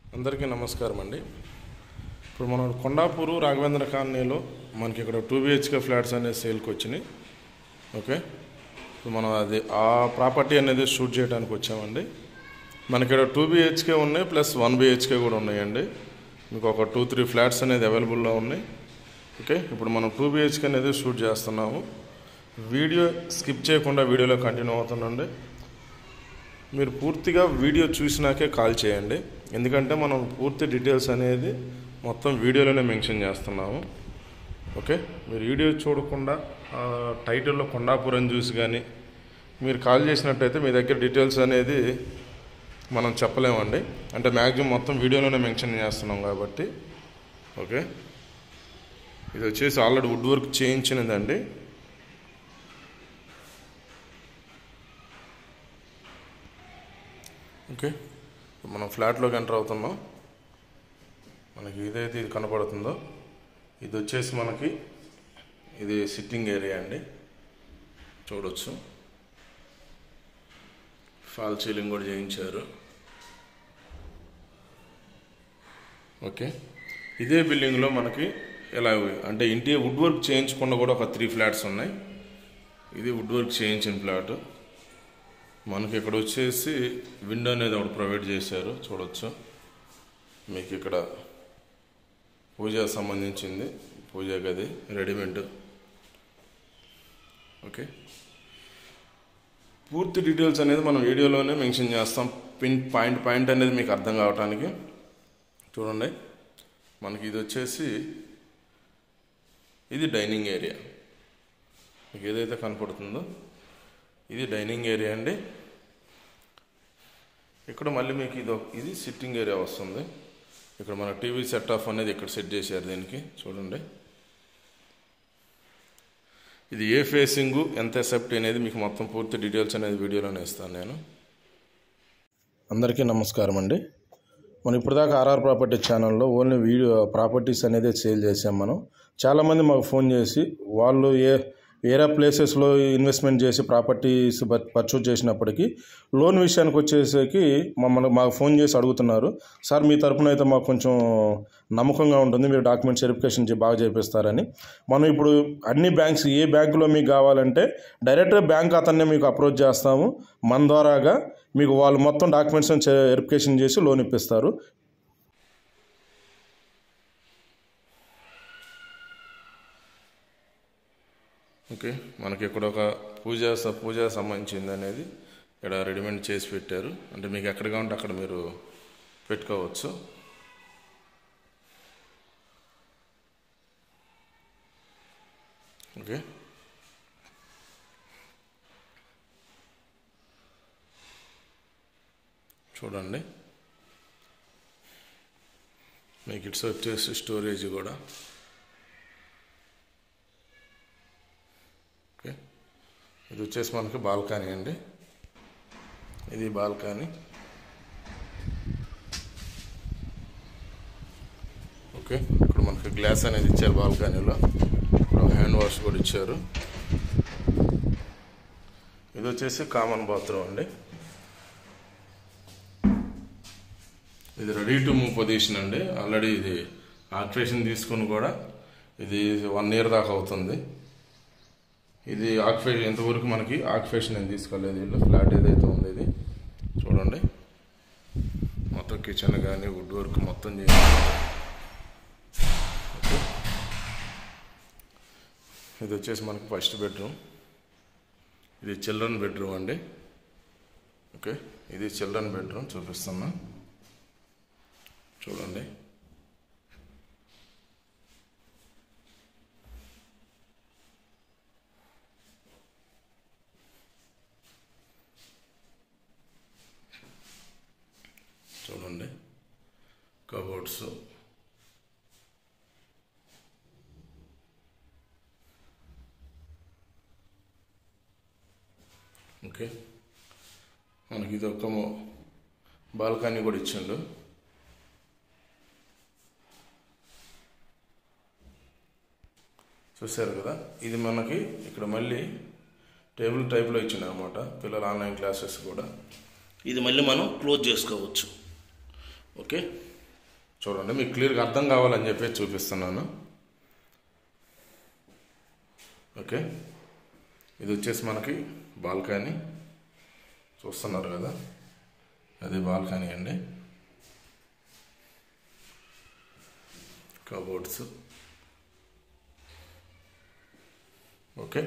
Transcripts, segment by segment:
అందరికీ నమస్కారం అండి ఇప్పుడు మనం కొండాపూరు రాఘవేంద్ర కాలనీలో మనకి ఇక్కడ టూ బిహెచ్కే ఫ్లాట్స్ అనేది సేల్కి వచ్చినాయి ఓకే ఇప్పుడు మనం అది ఆ ప్రాపర్టీ అనేది షూట్ చేయడానికి వచ్చామండి మనకి ఇక్కడ టూ బిహెచ్కే ఉన్నాయి ప్లస్ వన్ బిహెచ్కే కూడా ఉన్నాయండి మీకు ఒక టూ త్రీ ఫ్లాట్స్ అనేది అవైలబుల్లో ఉన్నాయి ఓకే ఇప్పుడు మనం టూ బిహెచ్కే అనేది షూట్ చేస్తున్నాము వీడియో స్కిప్ చేయకుండా వీడియోలో కంటిన్యూ అవుతుందండి మీరు పూర్తిగా వీడియో చూసినాకే కాల్ చేయండి ఎందుకంటే మనం పూర్తి డీటెయిల్స్ అనేది మొత్తం వీడియోలోనే మెన్షన్ చేస్తున్నాము ఓకే మీరు వీడియో చూడకుండా ఆ, టైటిల్లో కొండాపురం చూసి కానీ మీరు కాల్ చేసినట్టయితే మీ దగ్గర డీటెయిల్స్ అనేది మనం చెప్పలేమండి అంటే మ్యాక్సిమం మొత్తం వీడియోలోనే మెన్షన్ చేస్తున్నాం కాబట్టి ఓకే ఇది వచ్చేసి ఆల్రెడీ వుడ్ వర్క్ చేయించినదండి ఓకే ఇప్పుడు మనం ఫ్లాట్లోకి ఎంటర్ అవుతున్నాం మనకి ఇదైతే ఇది కనపడుతుందో ఇది వచ్చేసి మనకి ఇది సిట్టింగ్ ఏరియా అండి చూడొచ్చు ఫాల్ సీలింగ్ కూడా చేయించారు ఓకే ఇదే బిల్డింగ్లో మనకి ఇలా అంటే ఇంటి వుడ్ వర్క్ చేయించకుండా కూడా ఒక త్రీ ఫ్లాట్స్ ఉన్నాయి ఇది వుడ్ వర్క్ చేయించిన ఫ్లాట్ మనకి ఇక్కడ వచ్చేసి విండో అనేది ఒకటి ప్రొవైడ్ చేశారు చూడొచ్చు మీకు ఇక్కడ పూజ సంబంధించింది పూజ గది రెడీమేడ్ ఓకే పూర్తి డీటెయిల్స్ అనేది మనం వీడియోలోనే మెన్షన్ చేస్తాం పిన్ పాయింట్ పాయింట్ అనేది మీకు అర్థం కావటానికి చూడండి మనకి ఇది వచ్చేసి ఇది డైనింగ్ ఏరియా మీకు ఏదైతే కనపడుతుందో ఇది డైనింగ్ ఏరియా అండి ఇక్కడ మళ్ళీ మీకు ఇది ఒక- ఇది సిట్టింగ్ ఏరియా వస్తుంది ఇక్కడ మన టీవీ సెట్ ఆఫ్ అనేది ఇక్కడ సెట్ చేశారు దీనికి చూడండి ఇది ఏ ఫేసింగ్ ఎంత సెప్ట్ అనేది మీకు మొత్తం పూర్తి డీటెయిల్స్ అనేది వీడియోలోనే ఇస్తాను నేను అందరికీ నమస్కారం అండి మనం ఇప్పటిదాకా ఆర్ఆర్ ప్రాపర్టీ ఛానల్లో ఓన్లీ వీడియో ప్రాపర్టీస్ అనేది సేల్ చేసాం మనం చాలామంది మాకు ఫోన్ చేసి వాళ్ళు ఏ వేరే ప్లేసెస్లో ఇన్వెస్ట్మెంట్ చేసి ప్రాపర్టీస్ పర్చేజ్ చేసినప్పటికీ లోన్ విషయానికి వచ్చేసరికి మమ్మల్ని మాకు ఫోన్ చేసి అడుగుతున్నారు సార్ మీ తరపున అయితే మాకు కొంచెం నమ్మకంగా ఉంటుంది మీరు డాక్యుమెంట్స్ వెరిఫికేషన్ చే- బాగా చేపిస్తారని మనం ఇప్పుడు అన్ని బ్యాంక్స్ ఏ బ్యాంకులో మీకు కావాలంటే డైరెక్ట్గా బ్యాంక్ అతన్నే మీకు అప్రోచ్ చేస్తాము మన ద్వారాగా మీకు వాళ్ళు మొత్తం డాక్యుమెంట్స్ వెరిఫికేషన్ చేసి లోన్ ఇప్పిస్తారు ఓకే మనకి ఇక్కడ ఒక పూజ స- పూజ సంబంధించింది అనేది ఇక్కడ రెడీమేడ్ చేసి పెట్టారు అంటే మీకు ఎక్కడ కావాలంటే అక్కడ మీరు పెట్టుకోవచ్చు ఓకే చూడండి మీకు ఇట్స్ వచ్చేసి స్టోరేజ్ కూడా ఓకే ఇది వచ్చేసి మనకి బాల్కనీ అండి ఇది బాల్కనీ ఓకే ఇక్కడ మనకి గ్లాస్ అనేది ఇచ్చారు బాల్కనీలో ఇక్కడ హ్యాండ్ వాష్ కూడా ఇచ్చారు ఇది వచ్చేసి కామన్ బాత్రూమ్ అండి ఇది రెడీ టు మూవ్ పొజిషన్ అండి ఆల్రెడీ ఇది ఆక్యుపేషన్ తీసుకుని కూడా ఇది వన్ ఇయర్ దాకా అవుతుంది ఇది ఆక్యుపేషన్ ఇంతవరకు మనకి ఆక్యుపేషన్ ఏం తీసుకోలేదు వీళ్ళు ఫ్లాట్ ఏదైతే ఉంది ఇది చూడండి మొత్తం కిచెన్ కానీ వుడ్ వర్క్ మొత్తం చేయాలి ఓకే. ఇది వచ్చేసి మనకి ఫస్ట్ బెడ్రూమ్ ఇది చిల్డ్రన్ బెడ్రూమ్ అండి ఓకే ఇది చిల్డ్రన్ బెడ్రూమ్ చూపిస్తున్నా చూడండి చూడండి కబోర్డ్స్ ఓకే మనకి ఇది ఒక బాల్కనీ కూడా ఇచ్చిండు చూశారు కదా ఇది మనకి ఇక్కడ మళ్ళీ టేబుల్ టైప్లో ఇచ్చిండు అనమాట పిల్లల ఆన్లైన్ క్లాసెస్ కూడా ఇది మళ్ళీ మనం క్లోజ్ చేసుకోవచ్చు ఓకే చూడండి మీకు క్లియర్గా అర్థం కావాలని చెప్పి చూపిస్తున్నాను ఓకే ఇది వచ్చేసి మనకి బాల్కనీ చూస్తున్నారు కదా అది బాల్కనీ అండి కబోర్డ్స్ ఓకే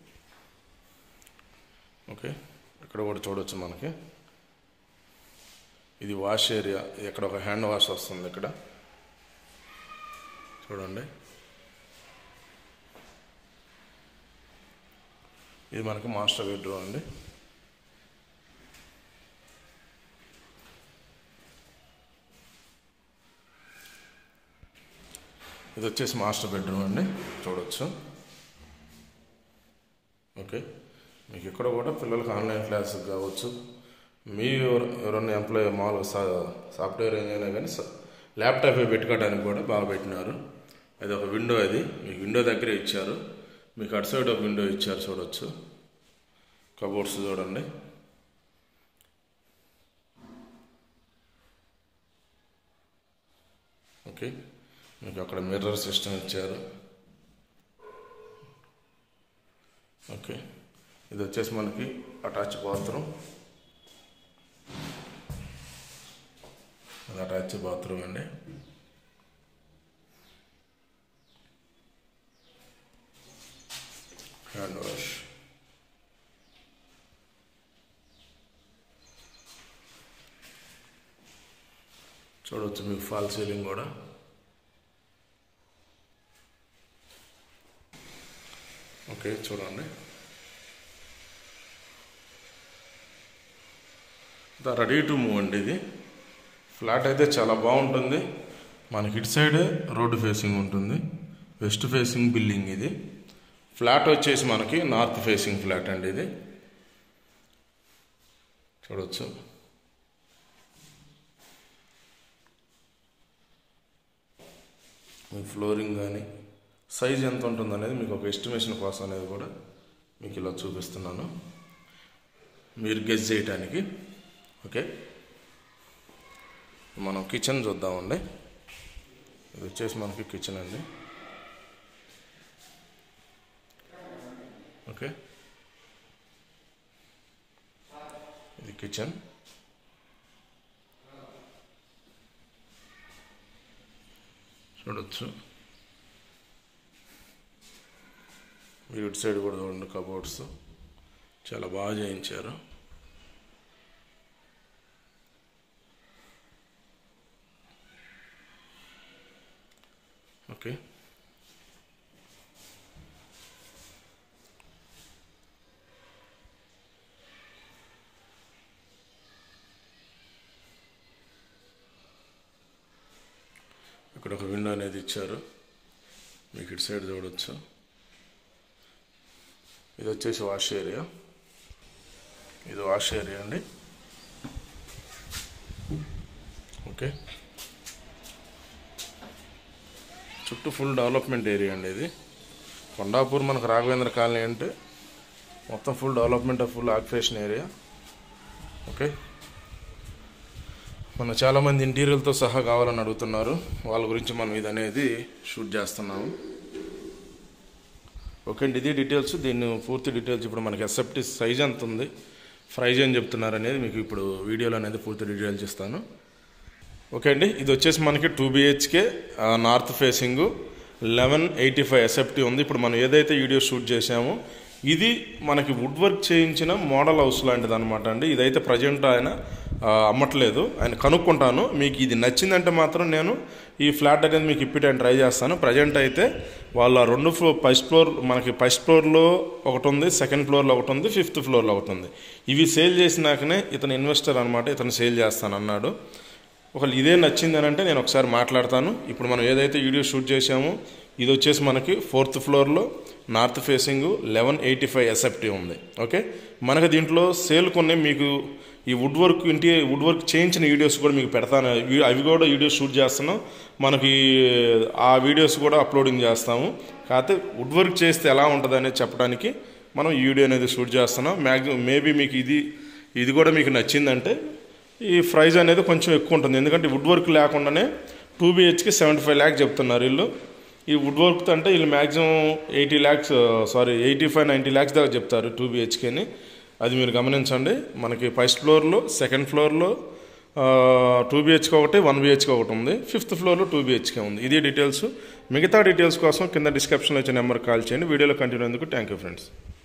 ఓకే ఇక్కడ కూడా చూడొచ్చు మనకి ఇది వాష్ ఏరియా ఇక్కడ ఒక హ్యాండ్ వాష్ వస్తుంది ఇక్కడ చూడండి ఇది మనకి మాస్టర్ బెడ్రూమ్ అండి ఇది వచ్చేసి మాస్టర్ బెడ్రూమ్ అండి చూడొచ్చు ఓకే మీకు ఇక్కడ కూడా పిల్లలకి ఆన్లైన్ క్లాసెస్ కావచ్చు మీ ఎవరు- ఎవరన్నా ఎంప్లాయ్ మామూలుగా సా సాఫ్ట్వేర్ ఇంజనీర్ కానీ స- ల్యాప్టాప్ పెట్టుకోవడానికి కూడా బాగా పెట్టినారు అది ఒక విండో అది మీకు విండో దగ్గరే ఇచ్చారు మీకు అటు సైడ్ ఒక విండో ఇచ్చారు చూడొచ్చు కబోర్డ్స్ చూడండి ఓకే మీకు అక్కడ మిర్రర్ సిస్టమ్ ఇచ్చారు ఓకే ఇది వచ్చేసి మనకి అటాచ్ బాత్రూమ్ అది అటాచ్ బాత్రూమ్ అండి హ్యాండ్ వాష్ చూడవచ్చు మీకు ఫాల్ సీలింగ్ కూడా ఓకే చూడండి ద రెడీ టు మూవ్ అండి ఇది ఫ్లాట్ అయితే చాలా బాగుంటుంది మనకి ఇటు సైడ్ రోడ్డు ఫేసింగ్ ఉంటుంది వెస్ట్ ఫేసింగ్ బిల్డింగ్ ఇది ఫ్లాట్ వచ్చేసి మనకి నార్త్ ఫేసింగ్ ఫ్లాట్ అండి ఇది చూడవచ్చు మీ ఫ్లోరింగ్ కానీ సైజ్ ఎంత ఉంటుంది అనేది మీకు ఒక ఎస్టిమేషన్ కోసం అనేది కూడా మీకు ఇలా చూపిస్తున్నాను మీరు గెస్ చేయటానికి ఓకే మనం కిచెన్ చూద్దామండి ఇది వచ్చేసి మనకి కిచెన్ అండి ఓకే ఇది కిచెన్ చూడొచ్చు మీరు ఇటు సైడ్ కూడా చూడండి కబోర్డ్స్ చాలా బాగా చేయించారు ఓకే ఇక్కడ ఒక విండో అనేది ఇచ్చారు మీకు ఇటు సైడ్ చూడొచ్చు ఇది వచ్చేసి వాష్ ఏరియా ఇది వాష్ ఏరియా అండి ఓకే చుట్టూ ఫుల్ డెవలప్మెంట్ ఏరియా అండి ఇది కొండాపూర్ మనకు రాఘవేంద్ర కాలనీ అంటే మొత్తం full development full occupation area okay మన చాలామంది ఇంటీరియర్తో సహా కావాలని అడుగుతున్నారు వాళ్ళ గురించి మనం ఇది అనేది షూట్ చేస్తున్నాము ఓకే అండి ఇది డీటెయిల్స్ దీన్ని పూర్తి డీటెయిల్స్ ఇప్పుడు మనకి ఎస్ఎఫ్టీ సైజ్ ఎంత ఉంది ప్రైజ్ ఏం చెప్తున్నారు అనేది మీకు ఇప్పుడు వీడియోలో అనేది పూర్తి డీటెయిల్స్ ఇస్తాను ఓకే అండి ఇది వచ్చేసి మనకి two BHK north facing eleven eighty five SFT ఉంది ఇప్పుడు మనం ఏదైతే వీడియో షూట్ చేసామో ఇది మనకి వుడ్ వర్క్ చేయించిన మోడల్ హౌస్ లాంటిది అనమాట అండి ఇదైతే ప్రజెంట్ ఆయన ఆ, అమ్మట్లేదు ఆయన కనుక్కుంటాను మీకు ఇది నచ్చిందంటే మాత్రం నేను ఈ ఫ్లాట్ అనేది మీకు ఇప్పించడానికి ట్రై చేస్తాను ప్రజెంట్ అయితే వాళ్ళ రెండు ఫ్లోర్ ఫస్ట్ ఫ్లోర్ మనకి ఫస్ట్ ఫ్లోర్లో ఒకటి ఉంది సెకండ్ ఫ్లోర్లో ఒకటి ఉంది ఫిఫ్త్ ఫ్లోర్లో ఒకటి ఉంది ఇవి సేల్ చేసినాకనే ఇతను ఇన్వెస్టర్ అనమాట ఇతను సేల్ చేస్తాను అన్నాడు ఒకవేళ ఇదే నచ్చింది అని అంటే నేను ఒకసారి మాట్లాడతాను ఇప్పుడు మనం ఏదైతే వీడియో షూట్ చేసామో ఇది వచ్చేసి మనకి ఫోర్త్ ఫ్లోర్లో north facing eleven eighty five SFT ఉంది ఓకే మనకి దీంట్లో సేల్ కొన్ని మీకు ఈ వుడ్ వర్క్ ఇంటి వుడ్ వర్క్ చేయించిన వీడియోస్ కూడా మీకు పెడతాను వీ- అవి కూడా వీడియోస్ షూట్ చేస్తున్నాం మనకి ఆ వీడియోస్ కూడా అప్లోడింగ్ చేస్తాము కాకపోతే వుడ్ వర్క్ చేస్తే ఎలా ఉంటుంది అనేది చెప్పడానికి మనం ఈ వీడియో అనేది షూట్ చేస్తున్నాం మ్యాక్సిమం మేబీ మీకు ఇది ఇది కూడా మీకు నచ్చిందంటే ఈ ప్రైజ్ అనేది కొంచెం ఎక్కువ ఉంటుంది ఎందుకంటే వుడ్ వర్క్ లేకుండానే two BHK seventy five lakhs చెప్తున్నారు వీళ్ళు ఈ వుడ్ వర్క్ అంటే వీళ్ళు maximum eighty lakhs sorry eighty five ninety lakhs దాకా చెప్తారు టూ బిహెచ్కేని అది మీరు గమనించండి మనకి ఫస్ట్ ఫ్లోర్లో సెకండ్ ఫ్లోర్లో టూ బిహెచ్కే ఒకటి వన్ బిహెచ్కే ఒకటి ఉంది ఫిఫ్త్ ఫ్లోర్లో టూ బిహెచ్కే ఉంది ఇది డీటెయిల్స్ మిగతా డీటెయిల్స్ కోసం కింద డిస్క్రిప్షన్లో ఇచ్చే నెంబర్ కాల్ చేయండి వీడియోలో కంటిన్యూ ఎందుకు థ్యాంక్ యూ ఫ్రెండ్స్